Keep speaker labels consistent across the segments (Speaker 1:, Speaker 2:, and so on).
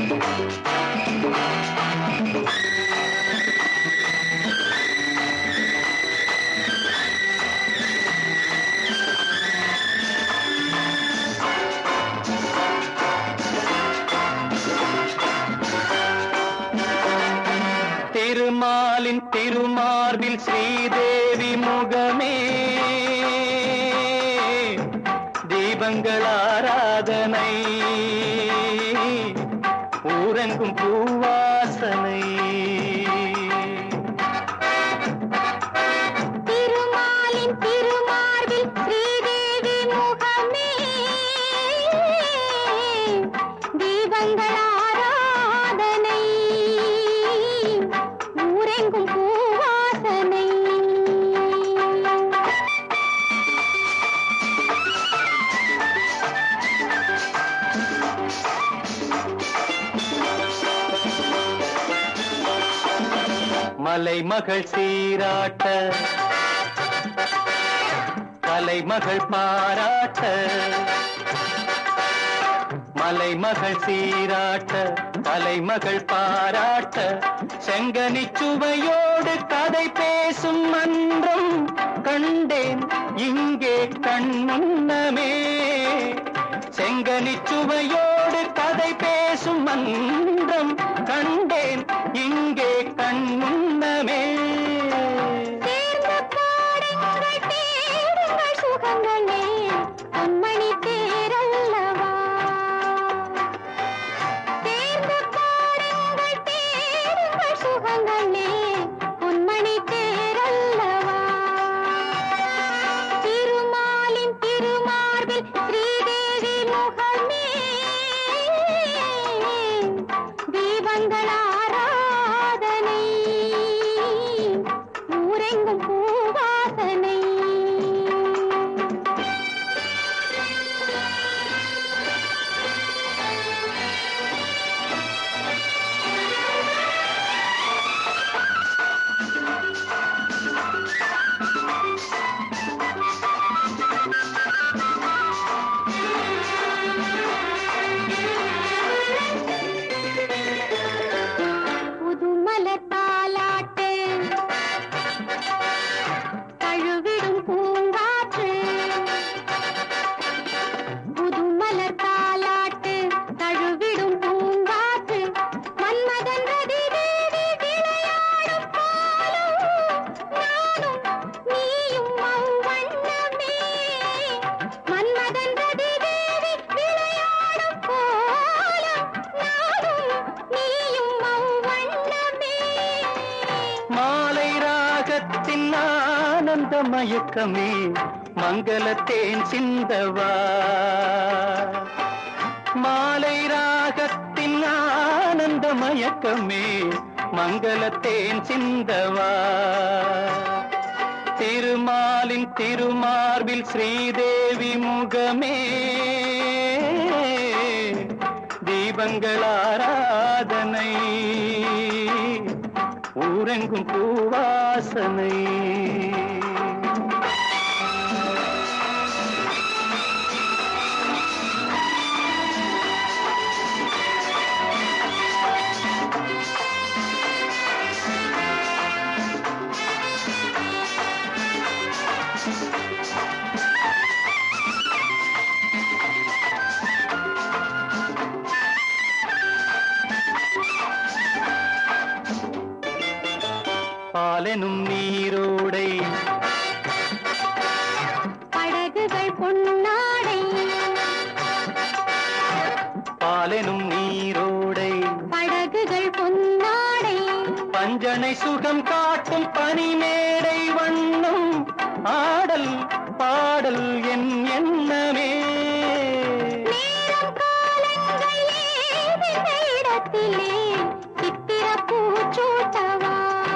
Speaker 1: திருமாலின் திருமார்பில் ஸ்ரீதேவி முகமே தீபங்கள் ஆராதனை ஊரெங்கும் பூவாசனை
Speaker 2: திருமாலின் திருமார்பில் ஸ்ரீதேவி முகமே தீபங்கள் ஆராதனை ஊரெங்கும் பூவாசனை
Speaker 1: மலைமகள் சீராட்ட கலைமகள் பாராட்ட மலைமகள் சீராட்ட கலைமகள் பாராட்ட செங்கனி சுவையோடு கதை பேசும் மன்றம் கண்டேன் இங்கே கண்முன்னமே செங்கனி சுவையோடு கதை பேசும் மன்றம் கண்டேன் இங்கே கண்முன்னமே
Speaker 2: சேர்ந்து பாடுங்கள் தேடுங்கள் சுகங்களே பொன்மணி தேரல்லவா சேர்ந்து பாடுங்கள் தேடுங்கள் சுகங்களே பொன்மணி தேரல்லவா திருமாலின் திருமார்பில் ஸ்ரீதேவி முகமே தீபங்கள் ஆராதனை ஊரெங்கும் பூவாசனை புதுமலர் தாலாட்டு தழுவிடும் பூங்காற்று புதுமலர் தாலாட்டு தழுவிடும் பூங்காற்று மன்மதன் ரதி தேவி விளையாடும் பாலும் நானும் நீயும் அவ்வண்ணமே மன்மதன் ரதி தேவி விளையாடும் கோலம் நானும் நீயும் அவ்வண்ணமே
Speaker 1: மாலை ராகத்தின் ஆனந்த மயக்கமே மங்களத்தேன் சிந்தவா மாலை ராகத்தின் ஆனந்த மயக்கமே மங்களத்தேன் சிந்தவா திருமாலின் திருமார்பில் ஸ்ரீதேவி முகமே தீபங்கள் ஆராதனை ஊரெங்கும் பூவாசனை பாலெனும் நீரோடை
Speaker 2: படகுகள் பொன்னாடை
Speaker 1: பாலெனும் நீரோடை
Speaker 2: படகுகள் பொன்னாடை
Speaker 1: பஞ்சனை சுகம் காட்டும் பனிமேடை வண்ணம் ஆடல் பாடல் என் எண்ணமே
Speaker 2: நேரம் காலங்கள் ஏதின இடத்திலே சித்திர பூச்சூட்டவா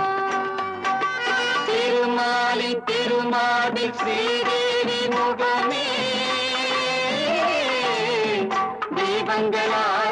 Speaker 1: திருமாலின் திருமாலில் ஸ்ரீதேவி முகமே தீபங்களா